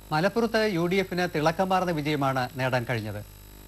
മലപ്പുറത്ത് U D എഫിന് തിളക്കമാർന്ന വിജയമാണ് നേടാൻ കഴിഞ്ഞത്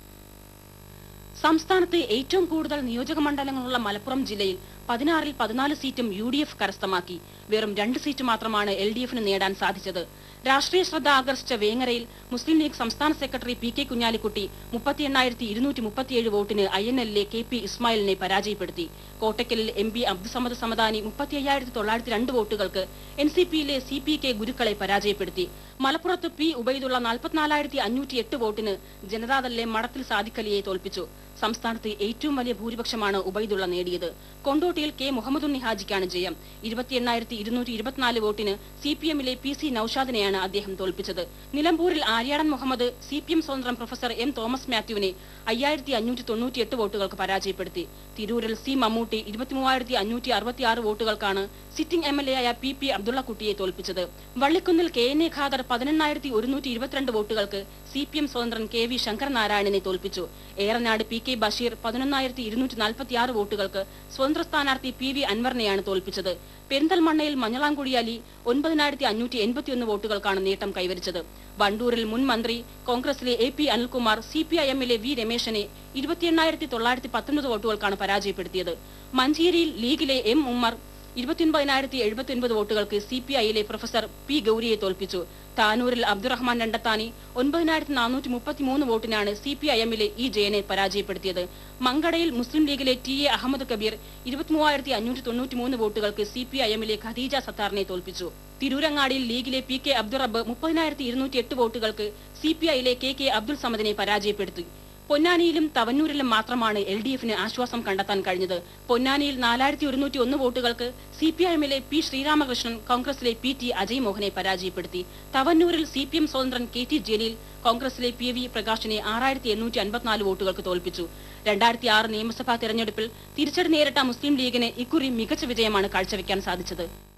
സംസ്ഥാനത്ത് ഏറ്റവും കൂടുതൽ നിയോജക മണ്ഡലങ്ങളുള്ള മലപ്പുറം ജില്ലയിൽ പതിനാറിൽ പതിനാല് സീറ്റും യു ഡി എഫ് കരസ്ഥമാക്കി വെറും രണ്ട് സീറ്റ് മാത്രമാണ് എൽ ഡി എഫിന് നേടാൻ സാധിച്ചത് രാഷ്ട്രീയ ശ്രദ്ധ ആകർഷിച്ച വേങ്ങരയിൽ മുസ്ലിം ലീഗ് സംസ്ഥാന സെക്രട്ടറി പി കെ കുഞ്ഞാലിക്കുട്ടി മുപ്പത്തി എണ്ണായിരത്തി ഇരുന്നൂറ്റി മുപ്പത്തിയേഴ് വോട്ടിന് ഐ എൻ എല്ലിലെ കെ പി ഇസ്മായിലിനെ പരാജയപ്പെടുത്തി കോട്ടക്കലിൽ എം പി അബ്ദുസമദ് സമദാനി മുപ്പത്തി അയ്യായിരത്തി തൊള്ളായിരത്തി രണ്ട് വോട്ടുകൾക്ക് എൻ സി പിയിലെ സി പി കെ ഗുരുക്കളെ പരാജയപ്പെടുത്തി മലപ്പുറത്ത് പി ഉബൈദുള്ള നാൽപ്പത്തിനാലായിരത്തി അഞ്ഞൂറ്റി എട്ട് വോട്ടിന് ജനതാദളിലെ മടത്തിൽ സാദിഖലിയെ തോൽപ്പിച്ചു സംസ്ഥാനത്ത് ഏറ്റവും വലിയ ഭൂരിപക്ഷമാണ് ഉബൈദുള്ള നേടിയത് കൊണ്ടോട്ടിയിൽ കെ മുഹമ്മദുണ്ണി ഹാജിക്കാണ് ജയം ഇരുപത്തി എണ്ണായിരത്തി ഇരുന്നൂറ്റി ഇരുപത്തിനാല് വോട്ടിന് സി പി എമ്മിലെ പി സി നൌഷാദിനെയാണ് അദ്ദേഹം തോൽപ്പിച്ചത് നിലമ്പൂരിൽ Aryadan Muhammad C P M സ്വതന്ത്രം പ്രൊഫസർ എം തോമസ് മാത്യുവിനെ അയ്യായിരത്തി അഞ്ഞൂറ്റി തൊണ്ണൂറ്റിയെട്ട് വോട്ടുകൾക്ക് പരാജയപ്പെടുത്തി തിരൂരിൽ സി മമ്മൂട്ടി ഇരുപത്തിമൂവായിരത്തി അഞ്ഞൂറ്റി അറുപത്തിയാറ് വോട്ടുകൾക്കാണ് സിറ്റിംഗ് എം എൽ എ ആയ പി പി അബ്ദുള്ളക്കുട്ടിയെ തോൽപ്പിച്ചത് വള്ളിക്കുന്നിൽ കെ എൻ എ ഖാദർ പതിനെണ്ണായിരത്തി ഒരുന്നൂറ്റി ഇരുപത്തിരണ്ട് വോട്ടുകൾക്ക് സി പി എം സ്വതന്ത്രൻ കെ വി ശങ്കരനാരായണനെ തോൽപ്പിച്ചു ഏറനാട് പി കെ ബഷീർ പതിനൊന്നായിരത്തി ഇരുന്നൂറ്റി നാൽപ്പത്തിയാറ് വോട്ടുകൾക്ക് സ്വതന്ത്ര സ്ഥാനാർത്ഥി പി വി അൻവറിനെയാണ് തോൽപ്പിച്ചത് പെരിന്തൽമണ്ണയിൽ മഞ്ഞളാംകുഴിയാലി ഒൻപതിനായിരത്തി അഞ്ഞൂറ്റി എൺപത്തിയൊന്ന് വോട്ടുകൾക്കാണ് നേട്ടം കൈവരിച്ചത് വണ്ടൂരിൽ മുൻ മന്ത്രി കോൺഗ്രസിലെ A P Anilkumar C P I എമ്മിലെ വി രമേശനെ ഇരുപത്തിയെണ്ണായിരത്തി തൊള്ളായിരത്തി പത്തൊൻപത് വോട്ടുകൾക്കാണ് പരാജയപ്പെടുത്തിയത് മഞ്ചേരിയിൽ ലീഗിലെ എം ഉമ്മർ ഇരുപത്തിയൊൻപതിനായിരത്തി എഴുപത്തിയൊൻപത് വോട്ടുകൾക്ക് സി പി ഐയിലെ പ്രൊഫസർ പി ഗൌരിയെ തോൽപ്പിച്ചു താനൂരിൽ അബ്ദുറഹ്മാൻ രണ്ടത്താനി ഒൻപതിനായിരത്തി നാനൂറ്റി മുപ്പത്തിമൂന്ന് വോട്ടിനാണ് സി പി ഐ എമ്മിലെ ഇ ജയനെ പരാജയപ്പെടുത്തിയത് മങ്കടയിൽ മുസ്ലിം ലീഗിലെ ടി എ അഹമ്മദ് കബീർ ഇരുപത്തിമൂവായിരത്തി അഞ്ഞൂറ്റി തൊണ്ണൂറ്റിമൂന്ന് വോട്ടുകൾക്ക് സി പി ഐ എമ്മിലെ ഖദീജ സത്താറിനെ തോൽപ്പിച്ചു തിരൂരങ്ങാടിയിൽ ലീഗിലെ പി കെ അബ്ദുറബ്ബ് മുപ്പതിനായിരത്തി ഇരുന്നൂറ്റി എട്ട് വോട്ടുകൾക്ക് സി പി ഐയിലെ കെ കെ അബ്ദുൾ സമദിനെ പരാജയപ്പെടുത്തി പൊന്നാനിയിലും തവന്നൂരിലും മാത്രമാണ് എൽ ഡി എഫിന് ആശ്വാസം കണ്ടെത്താൻ കഴിഞ്ഞത് പൊന്നാനിയിൽ നാലായിരത്തി ഒരുന്നൂറ്റി ഒന്ന് വോട്ടുകൾക്ക് സി പി ഐ എമ്മിലെ പി ശ്രീരാമകൃഷ്ണൻ കോൺഗ്രസിലെ പി ടി അജയ് മോഹനെ പരാജയപ്പെടുത്തി തവന്നൂരിൽ സി പി എം സ്വതന്ത്രൻ കെ ടി ജലീൽ കോൺഗ്രസിലെ പി വി പ്രകാശിനെ ആറായിരത്തി എണ്ണൂറ്റി അൻപത്തിനാല് വോട്ടുകൾക്ക് തോൽപ്പിച്ചു രണ്ടായിരത്തി ആറ് നിയമസഭാ തെരഞ്ഞെടുപ്പിൽ തിരിച്ചടി നേരിട്ട മുസ്ലിം ലീഗിന് ഇക്കുറി മികച്ച വിജയമാണ് കാഴ്ചവെക്കാൻ സാധിച്ചത്